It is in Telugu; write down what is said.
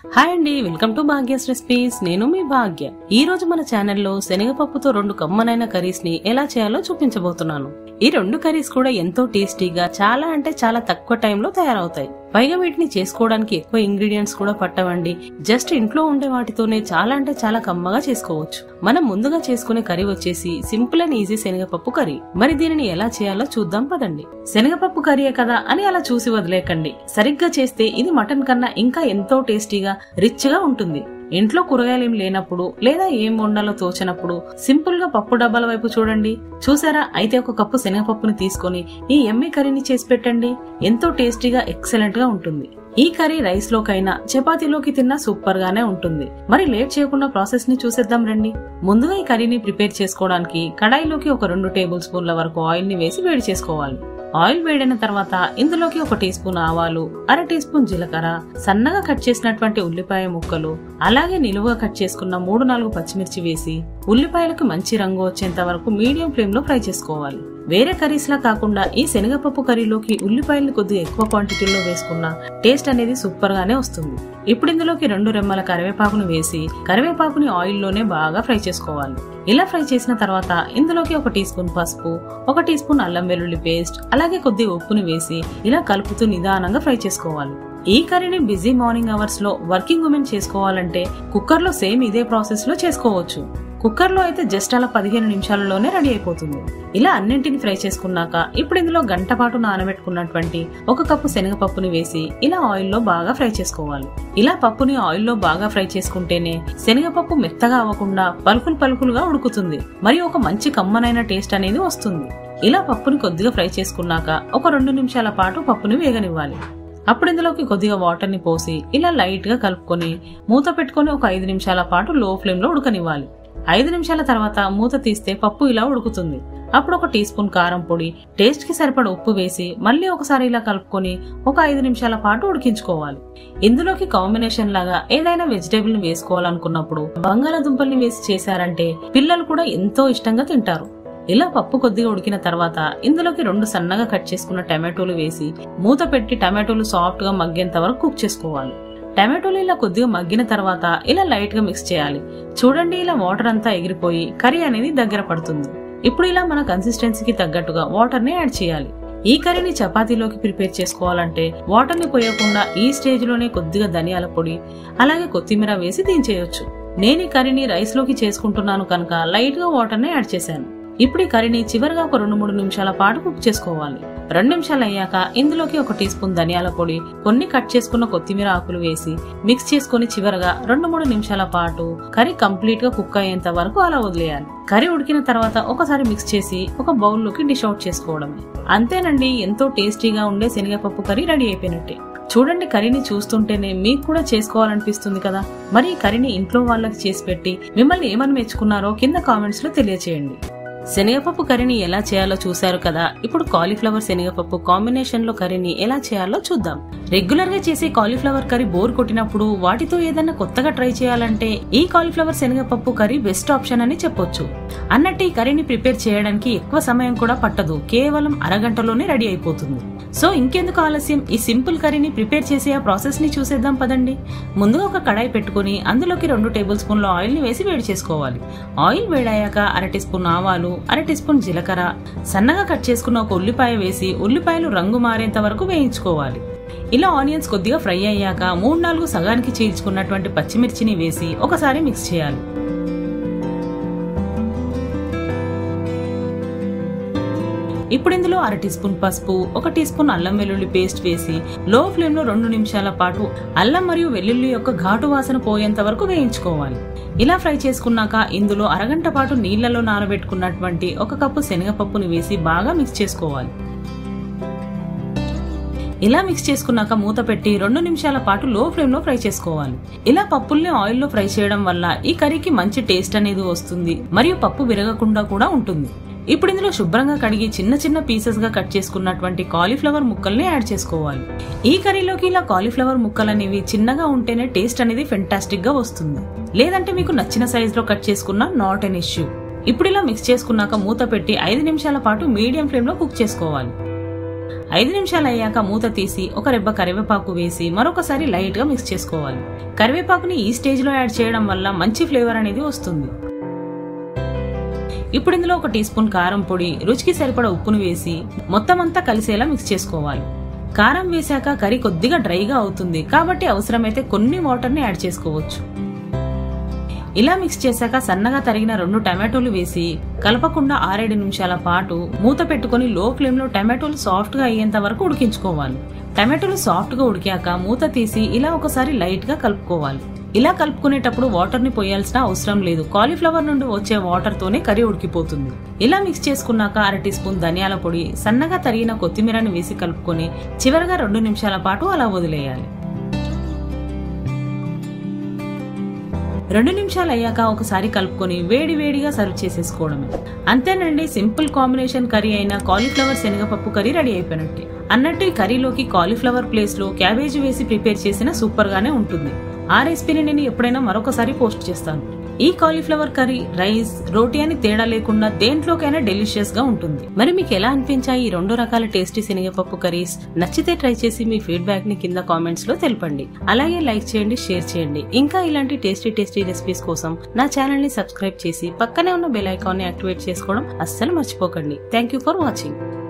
హాయ్ అండి వెల్కమ్ టు భాగ్యస్ రెసిపీస్ నేను మీ భాగ్య ఈ రోజు మన ఛానల్లో శనగపప్పుతో రెండు కమ్మనైన కర్రీస్ ని ఎలా చేయాలో చూపించబోతున్నాను ఈ రెండు కర్రీస్ కూడా ఎంతో టేస్టీగా చాలా అంటే చాలా తక్కువ టైంలో తయారవుతాయి పైగా వీటిని చేసుకోవడానికి ఎక్కువ ఇంగ్రీడియంట్స్ కూడా పట్టవండి జస్ట్ ఇంట్లో ఉండే వాటితోనే చాలా అంటే చాలా కమ్మగా చేసుకోవచ్చు మనం ముందుగా చేసుకునే కర్రీ వచ్చేసి సింపుల్ అండ్ ఈజీ శనగపప్పు కర్రీ మరి దీనిని ఎలా చేయాలో చూద్దాం పదండి శనగపప్పు కర్రీయే కదా అని అలా చూసి వదిలేకండి సరిగ్గా చేస్తే ఇది మటన్ కన్నా ఇంకా ఎంతో టేస్టీగా రిచ్ గా ఉంటుంది ఇంట్లో కూరగాయలు ఏం లేనప్పుడు లేదా ఏం వండాలో తోచనప్పుడు సింపుల్ గా పప్పు డబ్బాల వైపు చూడండి చూసారా అయితే ఒక కప్పు శనగపప్పుని తీసుకొని ఈ ఎమ్మి కర్రీని చేసి పెట్టండి ఎంతో టేస్టీగా ఎక్సలెంట్ గా ఉంటుంది ఈ కర్రీ రైస్ లోకైనా చపాతీలోకి తిన్నా సూపర్ గానే ఉంటుంది మరి లేట్ చేయకుండా ప్రాసెస్ ని చూసేద్దాం రండి ముందుగా ఈ కర్రీని ప్రిపేర్ చేసుకోవడానికి కడాయిలోకి ఒక రెండు టేబుల్ స్పూన్ల వరకు ఆయిల్ ని వేసి వేడి చేసుకోవాలి ఆయిల్ వేడైన తర్వాత ఇందులోకి ఒక టీ స్పూన్ ఆవాలు అర టీ స్పూన్ జీలకర్ర సన్నగా కట్ చేసినటువంటి ఉల్లిపాయ ముక్కలు అలాగే నిలువుగా కట్ చేసుకున్న మూడు నాలుగు పచ్చిమిర్చి వేసి ఉల్లిపాయలకు మంచి రంగు వచ్చేంత వరకు మీడియం ఫ్లేమ్ లో ఫ్రై చేసుకోవాలి వేరే కర్రీస్ లా కాకుండా ఈ శనగపప్పు కర్రీలోకి ఉల్లిపాయలు కొద్దిగా ఎక్కువ క్వాంటిటీలో వేసుకున్న టేస్ట్ అనేది సూపర్ గానే వస్తుంది ఇప్పుడు ఇందులోకి రెండు రెమ్మల కరివేపాకును వేసి కరివేపాకుని ఆయిల్ లోనే బాగా ఫ్రై చేసుకోవాలి ఇలా ఫ్రై చేసిన తర్వాత ఇందులోకి ఒక టీ స్పూన్ పసుపు ఒక టీ స్పూన్ అల్లం వెల్లుల్లి పేస్ట్ అలాగే కొద్దిగా ఉప్పుని వేసి ఇలా కలుపుతూ నిదానంగా ఫ్రై చేసుకోవాలి ఈ కర్రీని బిజీ మార్నింగ్ అవర్స్ లో వర్కింగ్ ఉమెన్ చేసుకోవాలంటే కుక్కర్ లో సేమ్ ఇదే ప్రాసెస్ లో చేసుకోవచ్చు కుక్కర్ లో అయితే జస్ట్ అలా పదిహేను నిమిషాలలోనే రెడీ అయిపోతుంది ఇలా అన్నింటిని ఫ్రై చేసుకున్నాక ఇప్పుడు ఇందులో గంట పాటు నానబెట్టుకున్నటువంటి ఒక కప్పు శనగపప్పుని వేసి ఇలా ఆయిల్ లో బాగా ఫ్రై చేసుకోవాలి ఇలా పప్పుని ఆయిల్ లో బాగా ఫ్రై చేసుకుంటేనే శనగపప్పు మెత్తగా అవ్వకుండా పలుకులు పలుకులుగా ఉడుకుతుంది మరియు ఒక మంచి కమ్మనైన టేస్ట్ అనేది వస్తుంది ఇలా పప్పుని కొద్దిగా ఫ్రై చేసుకున్నాక ఒక రెండు నిమిషాల పాటు పప్పుని వేగనివ్వాలి అప్పుడు ఇందులోకి కొద్దిగా వాటర్ ని పోసి ఇలా లైట్ గా కలుపుకొని మూత పెట్టుకొని ఒక ఐదు నిమిషాల పాటు లో ఫ్లేమ్ లో ఉడకనివ్వాలి ఐదు నిమిషాల తర్వాత మూత తీస్తే పప్పు ఇలా ఉడుకుతుంది అప్పుడు ఒక టీ స్పూన్ కారం పొడి టేస్ట్ కి సరిపడ ఉప్పు వేసి మళ్ళీ ఒకసారి ఇలా కలుపుకొని ఒక ఐదు నిమిషాల పాటు ఉడికించుకోవాలి ఇందులోకి కాంబినేషన్ లాగా ఏదైనా వెజిటేబుల్ ని వేసుకోవాలనుకున్నప్పుడు బంగాళాదుంపల్ని వేసి చేశారంటే పిల్లలు కూడా ఎంతో ఇష్టంగా తింటారు ఇలా పప్పు కొద్దిగా ఉడికిన తర్వాత ఇందులోకి రెండు సన్నగా కట్ చేసుకున్న టమాటోలు వేసి మూత పెట్టి టమాటోలు సాఫ్ట్ గా మగ్గేంత వరకు కుక్ చేసుకోవాలి టమాటోలు ఇలా కొద్దిగా మగ్గిన తర్వాత ఇలా లైట్ గా మిక్స్ చేయాలి చూడండి ఇలా వాటర్ అంతా ఎగిరిపోయి కర్రీ అనేది దగ్గర పడుతుంది ఇప్పుడు ఇలా మన కన్సిస్టెన్సీకి తగ్గట్టుగా వాటర్ ని యాడ్ చేయాలి ఈ కర్రీని చపాతీలోకి ప్రిపేర్ చేసుకోవాలంటే వాటర్ ని పోయకుండా ఈ స్టేజ్ లోనే కొద్దిగా ధనియాల పొడి అలాగే కొత్తిమీర వేసి దించేయొచ్చు నేను ఈ కర్రీని రైస్ లోకి చేసుకుంటున్నాను కనుక లైట్ గా వాటర్ ని యాడ్ చేశాను ఇప్పుడు ఈ కర్రీని చివరిగా ఒక రెండు మూడు నిమిషాల పాటు కుక్ చేసుకోవాలి రెండు నిమిషాలు అయ్యాక ఇందులోకి ఒక టీ స్పూన్ ధనియాల పొడి కొన్ని కట్ చేసుకున్న కొత్తిమీర ఆకులు వేసి మిక్స్ చేసుకుని చివరగా రెండు మూడు నిమిషాల పాటు కర్రీ కంప్లీట్ గా కుక్ అయ్యేంత వరకు అలా వదిలేయాలి కర్రీ ఉడికిన తర్వాత ఒకసారి మిక్స్ చేసి ఒక బౌల్లోకి డిష్ అవుట్ చేసుకోవడమే అంతేనండి ఎంతో టేస్టీగా ఉండే శనగపప్పు కర్రీ రెడీ అయిపోయినట్టే చూడండి కర్రీని చూస్తుంటేనే మీకు కూడా చేసుకోవాలనిపిస్తుంది కదా మరి ఈ కర్రీని ఇంట్లో వాళ్ళకి చేసి పెట్టి మిమ్మల్ని ఏమని మెచ్చుకున్నారో కింద కామెంట్స్ లో తెలియచేయండి శనగపప్పు కర్రీని ఎలా చేయాలో చూశారు కదా ఇప్పుడు కాలీఫ్లవర్ శనగపప్పు కాంబినేషన్ లో కర్రీని ఎలా చేయాలో చూద్దాం రెగ్యులర్ గా చేసే కాలీఫ్లవర్ కర్రీ బోర్ కొట్టినప్పుడు వాటితో ఏదైనా కొత్తగా ట్రై చేయాలంటే ఈ కాలీఫ్లవర్ శనగపప్పు కర్రీ బెస్ట్ ఆప్షన్ అని చెప్పొచ్చు అన్నట్టు ఈ కర్రీని ప్రిపేర్ చేయడానికి ఎక్కువ సమయం కూడా పట్టదు కేవలం అరగంటలోనే రెడీ అయిపోతుంది సో ఇంకెందుకు ఆలస్యం ఈ సింపుల్ కర్రీని ప్రిపేర్ చేసే ఆ ప్రాసెస్ ని చూసేద్దాం పదండి ముందుగా ఒక కడాయి పెట్టుకుని అందులోకి రెండు టేబుల్ స్పూన్ల ఆయిల్ ని వేసి వేడి చేసుకోవాలి ఆయిల్ వేడయ్యాక అర టీ స్పూన్ ఆవాలు అర టీ స్పూన్ జీలకర్ర సన్నగా కట్ చేసుకున్న ఒక ఉల్లిపాయ వేసి ఉల్లిపాయలు రంగు మారేంత వరకు వేయించుకోవాలి ఇలా ఆనియన్స్ కొద్దిగా ఫ్రై అయ్యాక మూడు నాలుగు సగానికి చీల్చుకున్నటువంటి పచ్చిమిర్చిని వేసి ఒకసారి మిక్స్ చేయాలి ఇప్పుడు ఇందులో అర టీ స్పూన్ పసుపు ఒక టీ స్పూన్ అల్లం వెల్లుల్లి పేస్ట్ వేసి లో ఫ్లేమ్ లో రెండు నిమిషాల పాటు అల్లం మరియు వెల్లుల్లి యొక్క ఘాటు వాసన పోయేంత వరకు వేయించుకోవాలి ఇలా ఫ్రై చేసుకున్నాక ఇందులో అరగంట పాటు నీళ్లలో నానబెట్టుకున్నటువంటి ఒక కప్పు శనగపప్పుని వేసి బాగా మిక్స్ చేసుకోవాలి ఇలా మిక్స్ చేసుకున్నాక మూత పెట్టి రెండు నిమిషాల పాటు లో ఫ్లేమ్ లో ఫ్రై చేసుకోవాలి ఇలా పప్పుల్ని ఆయిల్ లో ఫ్రై చేయడం వల్ల ఈ కర్రీకి మంచి టేస్ట్ అనేది వస్తుంది మరియు పప్పు విరగకుండా కూడా ఉంటుంది ఇప్పుడు ఇందులో శుభ్రంగా కడిగి చిన్న చిన్న పీసెస్ గా కట్ చేసుకున్నటువంటి కాలీఫ్లవర్ ముక్కల్ని యాడ్ చేసుకోవాలి ఈ కర్రీలోకి ఇలా కాలీఫ్లవర్ ముక్కలు అనేవి చిన్నగా ఉంటేనే టేస్ట్ అనేది ఫెంటాస్టిక్ గా వస్తుంది లేదంటే మీకు నచ్చిన సైజ్ లో కట్ చేసుకున్న నాట్ ఎన్ ఇష్యూ ఇప్పుడు ఇలా మిక్స్ చేసుకున్నాక మూత పెట్టి ఐదు నిమిషాల పాటు మీడియం ఫ్లేమ్ లో కుక్ చేసుకోవాలి ఐదు నిమిషాలు అయ్యాక మూత తీసి ఒక రెబ్బ కరివేపాకు వేసి మరొకసారి లైట్ గా మిక్స్ చేసుకోవాలి కరివేపాకుని ఈ స్టేజ్ లో యాడ్ చేయడం వల్ల మంచి ఫ్లేవర్ అనేది వస్తుంది ఇప్పుడు ఇందులో ఒక టీ స్పూన్ కారం పొడి రుచికి సరిపడా ఉప్పును వేసి మొత్తం అంతా కలిసేలా మిక్స్ చేసుకోవాలి కారం వేశాక కర్రీ కొద్దిగా డ్రైగా అవుతుంది కాబట్టి అవసరమైతే కొన్ని వాటర్ని యాడ్ చేసుకోవచ్చు ఇలా మిక్స్ చేశాక సన్నగా తరిగిన రెండు టమాటోలు వేసి కలపకుండా ఆరేడు నిమిషాల పాటు మూత పెట్టుకుని లో ఫ్లేమ్ లో టమాటోలు సాఫ్ట్ గా అయ్యేంత వరకు ఉడికించుకోవాలి టమాటోలు సాఫ్ట్ గా ఉడికాక మూత తీసి ఇలా ఒకసారి లైట్ గా కలుపుకోవాలి ఇలా కలుపుకునేటప్పుడు వాటర్ ని పోయాల్సిన అవసరం లేదు కాలీఫ్లవర్ నుండి వచ్చే వాటర్ తోనే కర్రీ ఉడికిపోతుంది ఇలా మిక్స్ చేసుకున్నాక అర టీ స్పూన్ ధనియాల పొడి సన్నగా తరిగిన కొత్తిమీరని వేసి కలుపుకొని చివరగా రెండు నిమిషాల పాటు అలా వదిలేయాలి రెండు నిమిషాలు అయ్యాక ఒకసారి కలుపుకొని వేడి వేడిగా సర్వ్ చేసేసుకోవడమే అంతేనండి సింపుల్ కాంబినేషన్ కర్రీ అయిన కాలీఫ్లవర్ శనగపప్పు కర్రీ రెడీ అయిపోయినట్టే అన్నట్టు ఈ కర్రీలోకి కాలీఫ్లవర్ ప్లేస్ లో క్యాబేజీ వేసి ప్రిపేర్ చేసిన సూపర్ గానే ఉంటుంది ఆ రెసిపీని నేను ఎప్పుడైనా మరొకసారి పోస్ట్ చేస్తాను ఈ కాలీఫ్లవర్ కర్రీ రైస్ రోటీ అని తేడా లేకుండా దేంట్లోకైనా డెలిషియస్ గా ఉంటుంది మరి మీకు ఎలా అనిపించాయి ఈ రెండు రకాల టేస్టీ శనగపప్పు కర్రీస్ నచ్చితే ట్రై చేసి మీ ఫీడ్బ్యాక్ ని కింద కామెంట్స్ లో తెలపండి అలాగే లైక్ చేయండి షేర్ చేయండి ఇంకా ఇలాంటి టేస్టీ టేస్టీ రెసిపీస్ కోసం నా ఛానల్ ని సబ్స్క్రైబ్ చేసి పక్కనే ఉన్న బెల్ ఐకాన్ ని యాక్టివేట్ చేసుకోవడం అస్సలు మర్చిపోకండి థ్యాంక్ యూ ఫర్ వాచింగ్